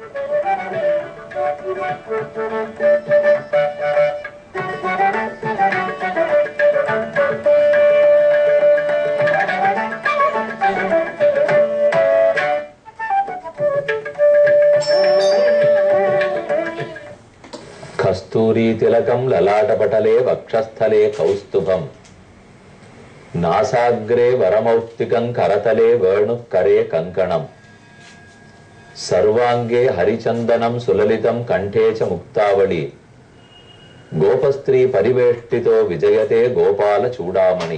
కస్తూరీ తిలకం లలాటపటలే వక్షస్థలే కౌస్తుభం నాసాగ్రే వరమౌక్తికం కరతలే వేణు కరే కంకణం సర్వాంగే హరిచందనం సులలితం కంఠే చ ముక్తావళి గోపస్త్రీ పరివేష్టితో విజయతే గోపాల చూడామణి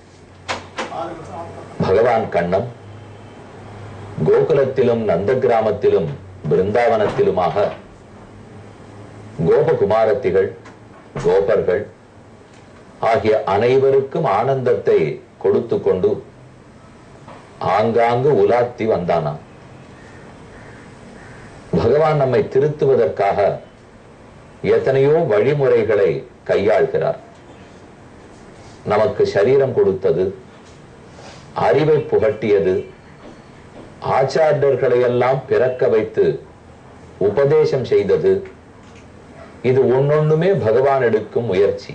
பகவான் கண்ணன் கோகுலத்திலும் நந்தகிராமத்திலும் பிருந்தாவனத்திலுமாக கோபகுமாரத்திகள் கோபர்கள் ஆகிய அனைவருக்கும் ஆனந்தத்தை கொடுத்து கொண்டு ஆங்காங்கு உலாத்தி வந்தானாம் பகவான் நம்மை திருத்துவதற்காக எத்தனையோ வழிமுறைகளை கையாள்கிறார் நமக்கு சரீரம் கொடுத்தது அறிவை புகட்டியது ஆச்சாரியர்களை எல்லாம் பிறக்க வைத்து உபதேசம் செய்தது இது ஒன்னொண்ணுமே பகவான் எடுக்கும் முயற்சி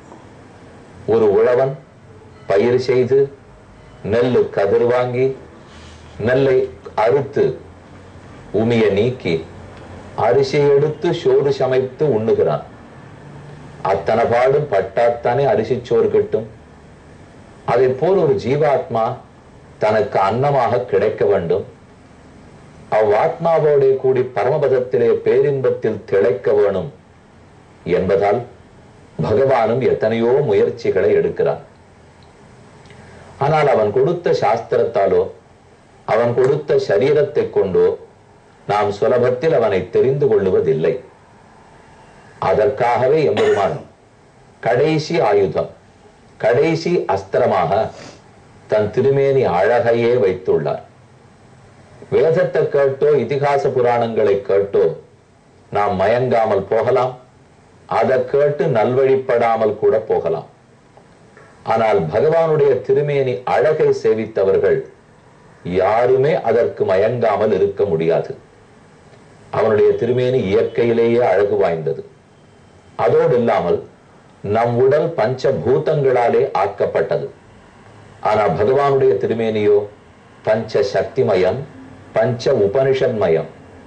ஒரு உழவன் பயிர் செய்து நெல்லு கதிர் வாங்கி நெல்லை அறுத்து உமிய நீக்கி அரிசி எடுத்து சோறு சமைத்து உண்ணுகிறான் அத்தனை பாடும் பட்டாத்தானே அரிசி சோறு கிட்டும் அதை போல் ஒரு ஜீவாத்மா தனக்கு அன்னமாக கிடைக்க வேண்டும் அவ்வாத்மாவோட கூடி பரமபதத்திலே பேரின்பத்தில் திளைக்க வேணும் என்பதால் பகவானும் எத்தனையோ முயற்சிகளை எடுக்கிறான் ஆனால் அவன் கொடுத்த சாஸ்திரத்தாலோ அவன் கொடுத்த சரீரத்தை கொண்டோ நாம் சுலபத்தில் அவனை தெரிந்து கொள்ளுவதில்லை அதற்காகவே எம்பெருமான் கடைசி ஆயுதம் கடைசி அஸ்திரமாக தன் திருமேனி அழகையே வைத்துள்ளார் வேதத்தை கேட்டோ இதிகாச புராணங்களை கேட்டோ நாம் மயங்காமல் போகலாம் அதை கேட்டு நல்வழிப்படாமல் கூட போகலாம் ஆனால் பகவானுடைய திருமேனி அழகை சேவித்தவர்கள் யாருமே அதற்கு மயங்காமல் இருக்க முடியாது அவனுடைய திருமேனி இயற்கையிலேயே அழகு வாய்ந்தது அதோடு இல்லாமல் நம் உடல் பஞ்ச பூதங்களாலே ஆக்கப்பட்டது ஆனா பகவானுடைய திருமேனியோ பஞ்ச சக்திமயம் பஞ்ச உபனிஷன்மயம்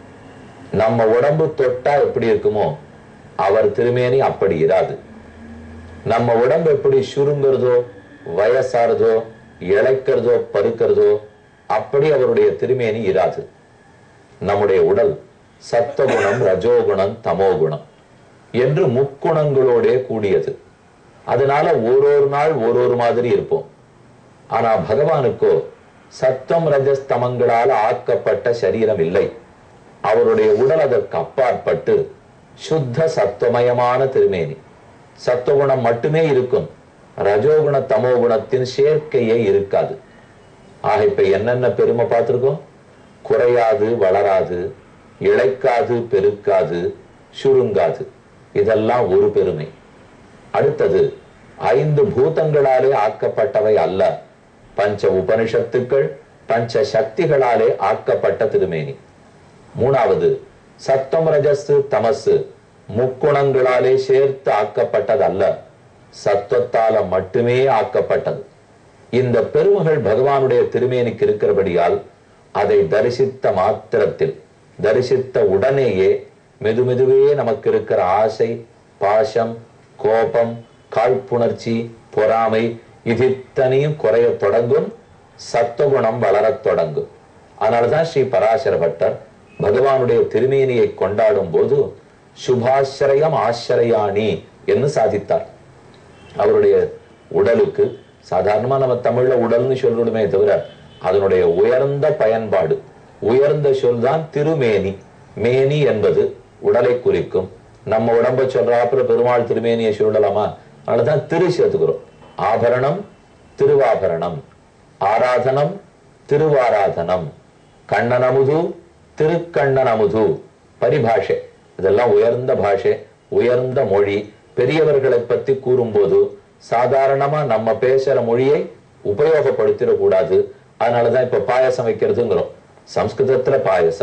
நம்ம உடம்பு தொட்டா எப்படி இருக்குமோ அவர் திருமேனி அப்படி இராது நம்ம உடம்பு எப்படி சுருங்குறதோ வயசாறதோ இழைக்கிறதோ பருக்கிறதோ அப்படி அவருடைய திருமேனி இராது நம்முடைய உடல் சத்துவகுணம் ரஜோகுணம் தமோகுணம் என்று முக்குணங்களோடே கூடியது அதனால ஓரொரு நாள் ஓரொரு மாதிரி இருப்போம் ஆனா பகவானுக்கோ சத்தம் ரஜஸ்தமங்களால் ஆக்கப்பட்ட சரீரம் இல்லை அவருடைய உடல் அதற்கு அப்பாற்பட்டு சுத்த சத்துவமயமான திருமேனி சத்துவகுணம் மட்டுமே இருக்கும் ரஜோகுண தமோகுணத்தின் சேர்க்கையே இருக்காது ஆக இப்ப என்னென்ன பெருமை பார்த்திருக்கோம் குறையாது வளராது இழைக்காது பெருக்காது சுருங்காது இதெல்லாம் ஒரு பெருமை அடுத்தது ஐந்து பூதங்களாலே ஆக்கப்பட்டவை அல்ல பஞ்ச உபனிஷத்துக்கள் பஞ்ச சக்திகளாலே ஆக்கப்பட்ட திருமேனி மூணாவது சத்தம் ரஜசு தமசு முக்குணங்களாலே சேர்த்து ஆக்கப்பட்டது அல்ல சத்துவத்தால மட்டுமே ஆக்கப்பட்டது இந்த பெருமைகள் பகவானுடைய திருமேனிக்கு இருக்கிறபடியால் அதை தரிசித்த மாத்திரத்தில் தரிசித்த உடனேயே மெதுமெதுவே நமக்கு இருக்கிற ஆசை பாசம் கோபம் காழ்ப்புணர்ச்சி பொறாமை இது இத்தனையும் குறைய தொடங்கும் சத்துவகுணம் வளரத் தொடங்கும் அதனாலதான் ஸ்ரீ பராசர பட்டர் பகவானுடைய திருமேனியை கொண்டாடும் போது சுபாசிரயம் ஆசிரயாணி என்று சாதித்தார் அவருடைய உடலுக்கு சாதாரணமா நம்ம தமிழ்ல உடல்னு சொல்றோமே தவிர அதனுடைய உயர்ந்த பயன்பாடு உயர்ந்த சொல் தான் திருமேனி மேனி என்பது உடலை குறிக்கும் நம்ம உடம்ப சொல்றாப்புல பெருமாள் திருமேனியை சொல்லலாமா அதனாலதான் திரு சேர்த்துக்கிறோம் ஆபரணம் திருவாபரணம் ஆராதனம் திருவாராதனம் கண்ணனமுது திருக்கண்ணனமுது பரிபாஷை இதெல்லாம் உயர்ந்த பாஷை உயர்ந்த மொழி பெரியவர்களை பத்தி கூறும்போது சாதாரணமா நம்ம பேசுற மொழியை உபயோகப்படுத்திடக்கூடாது அதனாலதான் இப்ப பாயசம் வைக்கிறதுங்கிறோம் சம்ஸ்கிருதத்துல பாயசம்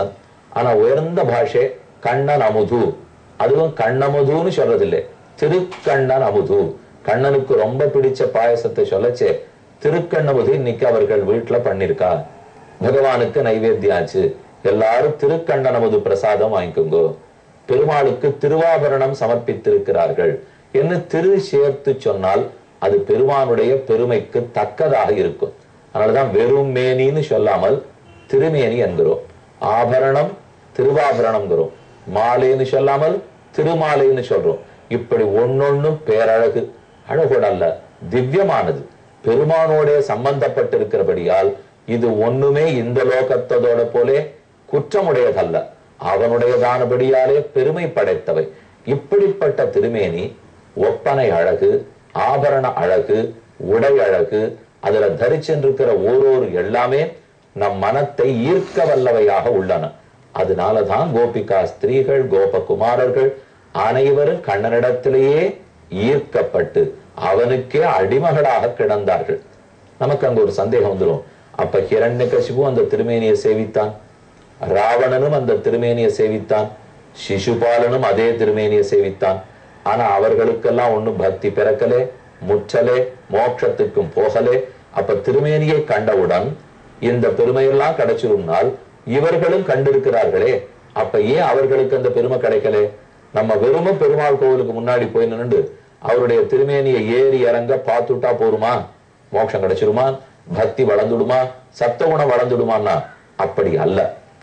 ஆனா உயர்ந்த பாஷை கண்ணன் அமுது அதுவும் கண்ணமுதுன்னு சொல்றதில்லை திருக்கண்ணன் அமுது கண்ணனுக்கு ரொம்ப பிடிச்ச பாயசத்தை சொல்லச்சே திருக்கண்ணமுது இன்னைக்கு அவர்கள் வீட்டுல பண்ணிருக்கா பகவானுக்கு நைவேத்தியம் ஆச்சு எல்லாரும் திருக்கண்ணனமுது பிரசாதம் வாங்கிக்கோங்கோ பெருமாளுக்கு திருவாபரணம் சமர்ப்பித்திருக்கிறார்கள் என்று திரு சேர்த்து சொன்னால் அது பெருமானுடைய பெருமைக்கு தக்கதாக இருக்கும் அதனாலதான் வெறும் மேனின்னு சொல்லாமல் திருமேனி என்கிறோம் ஆபரணம் திருவாபரணம்ங்கிறோம் மாலைன்னு சொல்லாமல் திருமாலைன்னு சொல்றோம் இப்படி ஒன்னொன்னும் பேரழகு அழகோட அல்ல திவ்யமானது பெருமானோட சம்பந்தப்பட்டிருக்கிறபடியால் இது ஒண்ணுமே இந்த லோகத்ததோட போலே குற்றமுடையதல்ல அவனுடையதானபடியாலே பெருமை படைத்தவை இப்படிப்பட்ட திருமேனி ஒப்பனை அழகு ஆபரண அழகு உடை அழகு அதுல தரிச்சென்றிருக்கிற ஓரோரு எல்லாமே நம் மனத்தை ஈர்க்க வல்லவையாக உள்ளன அதனாலதான் கோபிகா ஸ்திரீகள் கோபகுமாரர்கள் அனைவரும் கண்ணனிடத்திலேயே ஈர்க்கப்பட்டு அவனுக்கே அடிமகளாக கிடந்தார்கள் நமக்கு அங்க ஒரு சந்தேகம் வந்துடும் அப்ப ஹிரண்யகசிபு அந்த திருமேனியை சேவித்தான் ராவணனும் அந்த திருமேனியை சேவித்தான் சிசுபாலனும் அதே திருமேனியை சேவித்தான் ஆனா அவர்களுக்கெல்லாம் ஒண்ணும் பக்தி பிறக்கலே முற்றலே மோட்சத்துக்கும் போகலே அப்ப திருமேனியை கண்டவுடன் இந்த பெருமையெல்லாம் கிடைச்சிருந்தால் இவர்களும் கண்டிருக்கிறார்களே அப்ப ஏன் அவர்களுக்கு அந்த பெருமை கிடைக்கலே நம்ம வெறும பெருமாள் கோவிலுக்கு முன்னாடி போய் நின்று அவருடைய திருமேனியை ஏறி இறங்க பார்த்துட்டா போருமா மோட்சம் கிடைச்சிருமா பக்தி வளர்ந்துடுமா சத்த குணம் வளர்ந்துடுமான்னா அப்படி அல்ல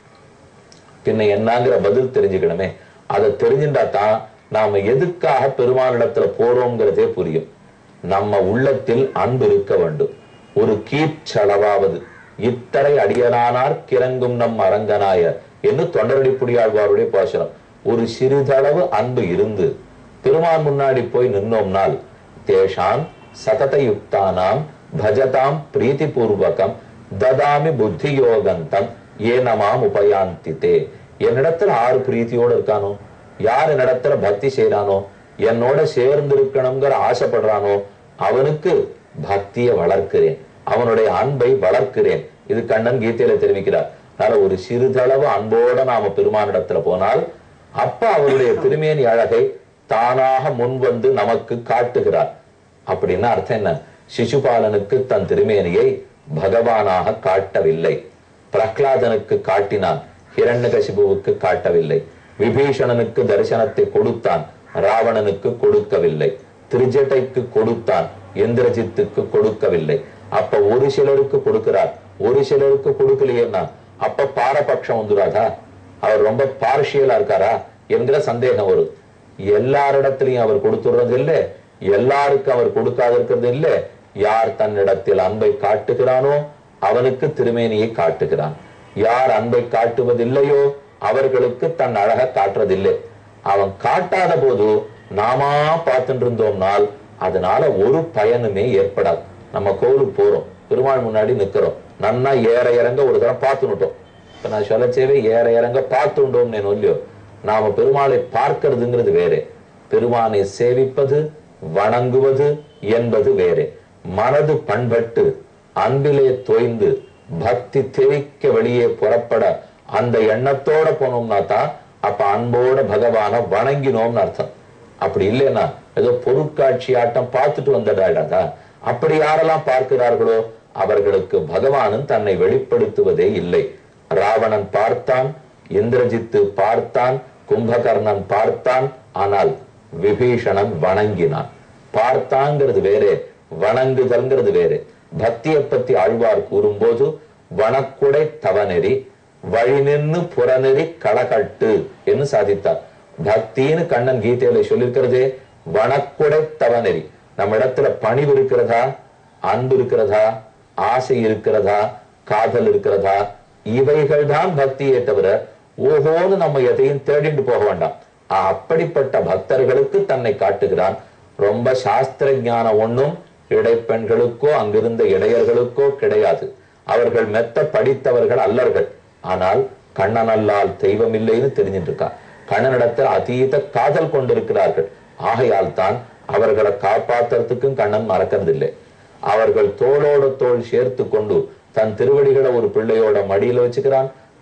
பின்ன என்னங்கிற பதில் தெரிஞ்சுக்கணுமே அதை தெரிஞ்சுட்டா தான் நாம எதுக்காக பெருமானிடத்துல போறோம்ங்கிறதே புரியும் நம்ம உள்ளத்தில் அன்பு இருக்க வேண்டும் ஒரு கீச்சளவாவது இத்தரை அடியனானார் கிறங்கும் நம் அரங்கனாயர் என்று தொண்டரடி புடியாழ்வாருடைய பாசனம் ஒரு சிறிதளவு அன்பு இருந்து பெருமான் முன்னாடி போய் நின்னோம்னால் தேஷாம் சததயுக்தானாம் பஜதாம் பிரீத்தி பூர்வகம் ததாமி புத்தி யோகந்தம் ஏனமாம் உபயாந்தித்தே என்னிடத்துல ஆறு பிரீத்தியோட இருக்கானோ யார் என்னிடத்துல பக்தி செய்யறானோ என்னோட சேர்ந்து இருக்கணுங்கிற ஆசைப்படுறானோ அவனுக்கு பக்தியை வளர்க்கிறேன் அவனுடைய அன்பை வளர்க்கிறேன் இது கண்ணன் கீதையில தெரிவிக்கிறார் அதனால ஒரு சிறிதளவு அன்போட நாம பெருமானிடத்துல போனால் அப்ப அவருடைய திருமேனி அழகை தானாக முன்வந்து நமக்கு காட்டுகிறார் அப்படின்னா அர்த்தம் என்ன சிசுபாலனுக்கு தன் திருமேனியை பகவானாக காட்டவில்லை பிரகலாதனுக்கு காட்டினான் ஹிரண்யகசிபுவுக்கு காட்டவில்லை விபீஷணனுக்கு தரிசனத்தை கொடுத்தான் ராவணனுக்கு கொடுக்கவில்லை திருஜட்டைக்கு கொடுத்தான் இந்திரஜித்துக்கு கொடுக்கவில்லை அப்ப ஒரு சிலருக்கு கொடுக்கிறார் ஒரு சிலருக்கு கொடுக்கலையேன்னா அப்ப பாரபட்சம் வந்துடாதா அவர் ரொம்ப பார்ஷியலா இருக்காரா என்கிற சந்தேகம் வரும் எல்லாரிடத்திலையும் அவர் கொடுத்துடுறது இல்லை எல்லாருக்கும் அவர் கொடுக்காது இருக்கிறது இல்லை யார் தன்னிடத்தில் அன்பை காட்டுகிறானோ அவனுக்கு திருமேனியை காட்டுகிறான் யார் அன்பை காட்டுவதில்லையோ அவர்களுக்கு தன் அழக காட்டுறதில்லை அவன் காட்டாத போது நாமா பார்த்துட்டு இருந்தோம்னால் அதனால ஒரு பயனுமே ஏற்படாது நம்ம கோவிலுக்கு போறோம் பெருமாள் முன்னாடி நிக்கிறோம் நன்னா ஏற இறங்க ஒரு தடவை பார்த்துனுட்டோம் இப்ப நான் சொல்லச்சேவே ஏற இறங்க பார்த்துட்டோம் நான் இல்லையோ நாம பெருமாளை பார்க்கிறதுங்கிறது வேறே பெருமானை சேவிப்பது வணங்குவது என்பது வேறே மனது பண்பட்டு அன்பிலே தோய்ந்து பக்தி தெரிக்க வெளியே புறப்பட அந்த எண்ணத்தோட போனோம்னா தான் அப்ப அன்போட பகவான வணங்கினோம்னு அர்த்தம் அப்படி இல்லைன்னா ஏதோ பொருட்காட்சி ஆட்டம் பார்த்துட்டு வந்துடாடாதா அப்படி யாரெல்லாம் பார்க்கிறார்களோ அவர்களுக்கு பகவானும் தன்னை வெளிப்படுத்துவதே இல்லை ராவணன் பார்த்தான் இந்திரஜித்து பார்த்தான் கும்பகர்ணன் பார்த்தான் ஆனால் விபீஷணன் வணங்கினான் பார்த்தாங்கிறது வேறே வணங்குதல்ங்கிறது வேறே பக்தியை பத்தி ஆழ்வார் கூறும்போது வனக்குடை தவநெறி வழி நின்னு புறநெறி களகட்டு என்று சாதித்தார் பக்தின்னு கண்ணன் கீதையில சொல்லியிருக்கிறதே வனக்குடை தவநெறி நம்ம இடத்துல பணிவு இருக்கிறதா அன்பு இருக்கிறதா ஆசை இருக்கிறதா காதல் இருக்கிறதா இவைகள் தான் பக்தியே தவிர ஓஹோன்னு நம்ம எதையும் தேடிட்டு போக வேண்டாம் அப்படிப்பட்ட பக்தர்களுக்கு தன்னை காட்டுகிறான் ரொம்ப சாஸ்திர ஞானம் ஒண்ணும் இடைப்பெண்களுக்கோ அங்கிருந்த இடையர்களுக்கோ கிடையாது அவர்கள் மெத்த படித்தவர்கள் அல்லர்கள் ஆனால் கண்ணன் அல்லால் தெய்வம் இல்லைன்னு தெரிஞ்சிட்டு இருக்கா கண்ணனிடத்தில் அதீத காதல் கொண்டிருக்கிறார்கள் ஆகையால் தான் அவர்களை காப்பாத்துறதுக்கும் கண்ணன் மறக்கறதில்லை அவர்கள் தோளோட தோள் சேர்த்து கொண்டு தன் திருவடிகளை ஒரு பிள்ளையோட மடியில வச்சுக்கிறான்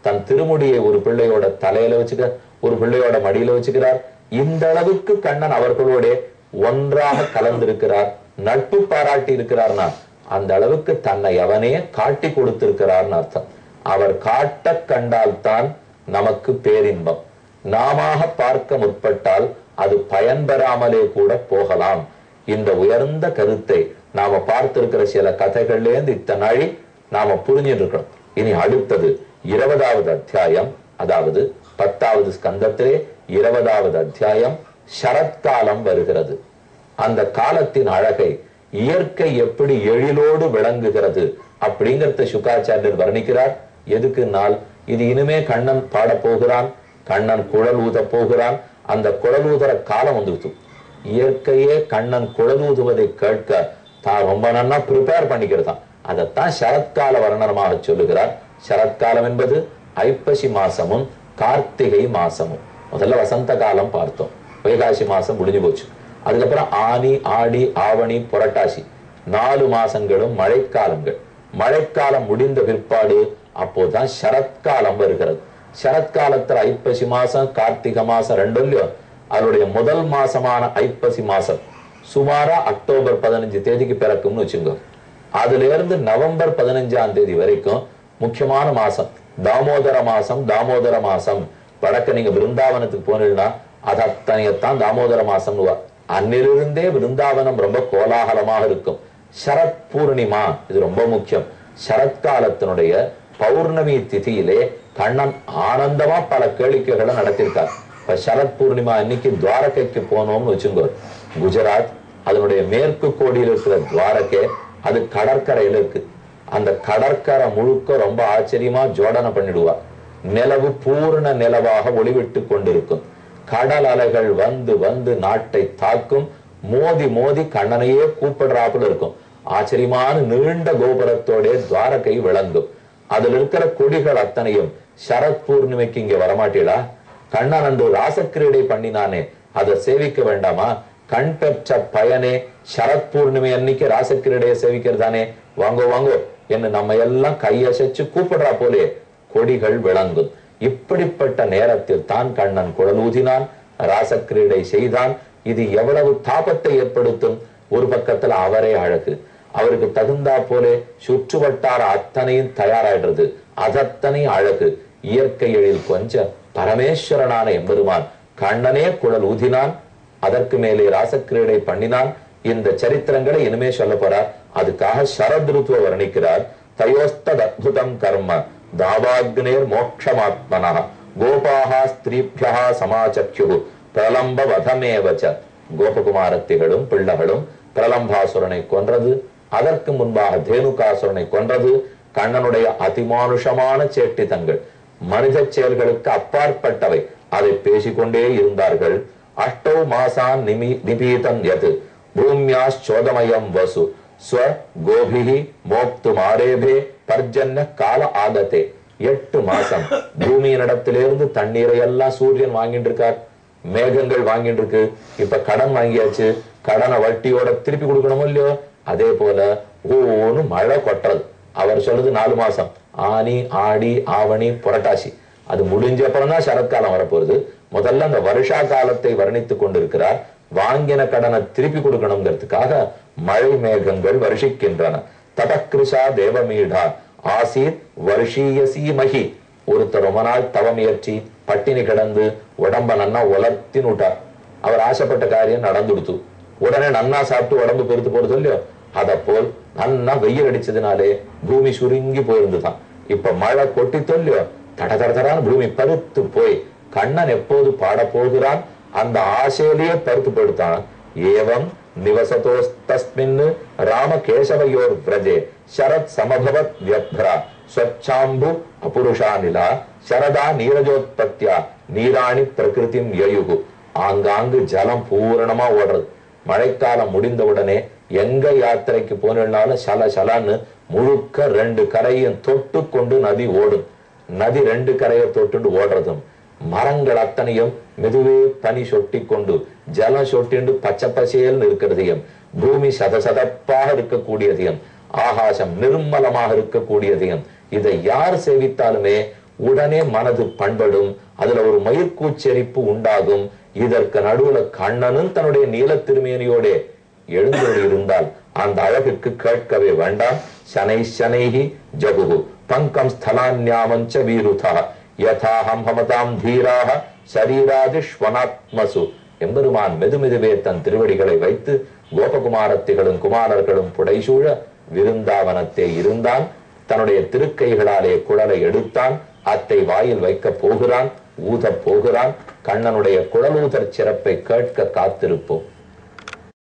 தன் திருமுடியை ஒரு பிள்ளையோட தலையில வச்சுக்க ஒரு பிள்ளையோட மடியில வச்சுக்கிறார் இந்த அளவுக்கு கண்ணன் அவர்களோட ஒன்றாக கலந்திருக்கிறார் நட்பு பாராட்டி இருக்கிறார்னா அந்த அளவுக்கு தன்னை அவனே காட்டி கொடுத்திருக்கிறார்னு அர்த்தம் அவர் காட்ட கண்டால்தான் நமக்கு பேரின்பம் நாமாக பார்க்க முற்பட்டால் அது பயன் பெறாமலே கூட போகலாம் இந்த உயர்ந்த கருத்தை நாம பார்த்திருக்கிற சில கதைகள்லேருந்து இத்தனை நாழி நாம புரிஞ்சுட்டு இருக்கோம் இனி அடுத்தது இருபதாவது அத்தியாயம் அதாவது பத்தாவது ஸ்கந்தத்திலே இருபதாவது அத்தியாயம் சரத்காலம் வருகிறது அந்த காலத்தின் அழகை இயற்கை எப்படி எழிலோடு விளங்குகிறது அப்படிங்கறத சுக்காச்சாரியர் வர்ணிக்கிறார் எதுக்கு நாள் இது இனிமே கண்ணன் பாடப் போகிறான் கண்ணன் குழல் ஊதப் போகிறான் அந்த குழல் ஊதுற காலம் வந்துருச்சு இயற்கையே கண்ணன் குழல் ஊதுவதை கேட்க தான் ரொம்ப நன்னா ப்ரிப்பேர் பண்ணிக்கிறதாம் அதைத்தான் சரத்கால வர்ணனமாக சொல்லுகிறார் சரத்காலம் என்பது ஐப்பசி மாசமும் கார்த்திகை மாசமும் முதல்ல வசந்த காலம் பார்த்தோம் வைகாசி மாசம் முடிஞ்சு போச்சு அதுக்கப்புறம் ஆனி ஆடி ஆவணி புரட்டாசி நாலு மாசங்களும் மழைக்காலங்கள் மழைக்காலம் முடிந்த பிற்பாடு அப்போதான் சரத்காலம் வருகிறது சரத்காலத்துல ஐப்பசி மாசம் கார்த்திகை மாசம் ரெண்டும் இல்லையோ அதனுடைய முதல் மாசமான ஐப்பசி மாசம் சுமாரா அக்டோபர் பதினஞ்சு தேதிக்கு பிறக்கும்னு வச்சுங்க அதுல இருந்து நவம்பர் பதினஞ்சாம் தேதி வரைக்கும் முக்கியமான மாசம் தாமோதர மாசம் தாமோதர மாசம் வடக்க நீங்க பிருந்தாவனத்துக்கு போனீங்கன்னா அது அத்தனையத்தான் தாமோதர மாசம் அன்னிலிருந்தே பிருந்தாவனம் ரொம்ப கோலாகலமாக இருக்கும் சரத் பூர்ணிமா இது ரொம்ப முக்கியம் சரத்காலத்தினுடைய பௌர்ணமி திதியிலே கண்ணன் ஆனந்தமா பல கேளிக்கைகளை நடத்தியிருக்கார் இப்ப சரத் பூர்ணிமா அன்னைக்கு துவாரகைக்கு போனோம்னு வச்சுங்கோ குஜராத் அதனுடைய மேற்கு கோடியில் இருக்கிற துவாரகை அது கடற்கரையில இருக்கு அந்த கடற்கரை முழுக்க ரொம்ப ஆச்சரியமா ஜோடனை பண்ணிடுவார் நிலவு பூர்ண நிலவாக ஒளிவிட்டு கொண்டிருக்கும் கடல் அலைகள் வந்து வந்து நாட்டை தாக்கும் மோதி மோதி கண்ணனையே கூப்பிடுறாப்புல இருக்கும் ஆச்சரியமான நீண்ட கோபுரத்தோட துவாரகை விளங்கும் அதுல இருக்கிற கொடிகள் அத்தனையும் சரத் பூர்ணிமைக்கு இங்க வரமாட்டீடா கண்ணன் அன்று ராசக்கிரீடை பண்ணினானே அதை சேவிக்க வேண்டாமா கண் பெற்ற பயனே சரத் பூர்ணிமை அன்னைக்கு ராசக்கிரீடையை சேவிக்கிறதானே வாங்கோ வாங்கோ என்று நம்ம எல்லாம் கையசைச்சு கூப்பிடுறா போலே கொடிகள் விளங்கும் இப்படிப்பட்ட நேரத்தில் தான் கண்ணன் குழல் ஊதினான் ராசக்கிரீடை செய்தான் இது எவ்வளவு தாபத்தை ஏற்படுத்தும் ஒரு பக்கத்துல அவரே அழகு அவருக்கு தகுந்தா போலே சுற்று வட்டார அத்தனையும் தயாராயிடுறது அதத்தனை அழகு இயற்கை எழில் கொஞ்ச பரமேஸ்வரனான எம்பெருமான் கண்ணனே குழல் ஊதினான் அதற்கு மேலே ராசக்கிரீடை பண்ணினான் இந்த சரித்திரங்களை இனிமே சொல்ல போறார் அதுக்காக சரத் ருத்துவ வர்ணிக்கிறார் தயோஸ்தத் அத்புதம் கர்ம தாவாக்னேர் மோட்சமாத்மனா கோபாகா ஸ்திரீபியா சமாச்சக்யு பிரலம்ப வதமேவச்ச கோபகுமாரத்திகளும் பிள்ளைகளும் பிரலம்பாசுரனை கொன்றது அதற்கு முன்பாக தேனுகாசுரனை கொன்றது கண்ணனுடைய அதிமானுஷமான சேட்டிதங்கள் மனித செயல்களுக்கு அப்பாற்பட்டவை அதை பேசிக்கொண்டே இருந்தார்கள் அஷ்டௌ மாசான் நிமி நிபீதம் எது பூமியாச்சோதமயம் வசு ஸ்வ கோபிகி மோக்து மாரேபே பர்ஜன்ய கால ஆகத்தே எட்டு மாசம் பூமியினிடத்திலிருந்து தண்ணீரை எல்லாம் சூரியன் வாங்கிட்டு இருக்கார் மேகங்கள் வாங்கிட்டு இருக்கு இப்ப கடன் வாங்கியாச்சு கடனை வட்டியோட திருப்பி கொடுக்கணுமோ இல்லையோ அதே போல ஓன்னு மழை கொட்டுறது அவர் சொல்றது நாலு மாசம் ஆனி ஆடி ஆவணி புரட்டாசி அது முடிஞ்ச அப்புறம் தான் சரத்காலம் வரப்போகுது முதல்ல அந்த வருஷா காலத்தை வர்ணித்துக் கொண்டிருக்கிறார் வாங்கின கடனை திருப்பி கொடுக்கணுங்கிறதுக்காக மழை மேகங்கள் வருஷிக்கின்றன தபக்கிருஷா தேவமீடா ஆசீர் வருஷீயசி மகி ஒருத்தர் ரொம்ப நாள் தவம் இயற்றி பட்டினி கிடந்து உடம்ப நன்னா உலர்த்தின்னு விட்டார் அவர் ஆசைப்பட்ட காரியம் நடந்துடுத்து உடனே நன்னா சாப்பிட்டு உடம்பு பெருத்து போறது இல்லையோ அத போல் நன்னா வெயில் அடிச்சதுனாலே பூமி சுருங்கி போயிருந்துதான் இப்ப மழை கொட்டி தொல்லையோ தட தட தடான்னு பூமி பருத்து போய் கண்ணன் எப்போது பாட போகிறான் அந்த ஆசையிலேயே பருத்து போயிடுத்தான் ஏவம் நிவசதோஸ்தஸ்மின் ராம கேசவயோர் விரஜே சரத் சமபவத் வியப்ரா ஸ்வச்சாம்பு அபுருஷானிலா சரதா நீரஜோத்பத்தியா நீராணி பிரகிருதிம் யயுகு ஆங்காங்கு ஜலம் பூரணமா ஓடுறது மழைக்காலம் முடிந்தவுடனே எங்க யாத்திரைக்கு போனாலும் சல சலன்னு முழுக்க ரெண்டு கரையும் தொட்டு கொண்டு நதி ஓடும் நதி ரெண்டு கரையை தொட்டுண்டு ஓடுறதும் மரங்கள் அத்தனையும் மெதுவே பனி சொட்டி கொண்டு ஜலம் சொட்டிண்டு பச்சை பசேல்னு இருக்கிறதையும் பூமி சதசதப்பாக இருக்கக்கூடியதையும் ஆகாசம் நிர்மலமாக இருக்கக்கூடியதையும் இதை யார் சேவித்தாலுமே உடனே மனது பண்படும் அதுல ஒரு மயிர்கூச்சரிப்பு உண்டாகும் இதற்கு நடுவுல கண்ணனும் தன்னுடைய நீல திருமேனியோட எழுந்தோடு இருந்தால் அந்த அழகுக்கு கேட்கவே வேண்டாம் சனை சனைஹி ஜகுகு பங்கம் ஸ்தலான்யாமஞ்ச வீருதா யதாஹம் ஹமதாம் தீராக சரீராதிஷ்வனாத்மசு எம்பெருமான் மெதுமெதுவே தன் திருவடிகளை வைத்து கோபகுமாரத்திகளும் குமாரர்களும் புடைசூழ விருந்தாவனத்தே இருந்தான் தன்னுடைய திருக்கைகளாலே குழலை எடுத்தான் அத்தை வாயில் வைக்கப் போகிறான் ஊதப் போகிறான் கண்ணனுடைய குழலூதர் சிறப்பை கேட்க காத்திருப்போம்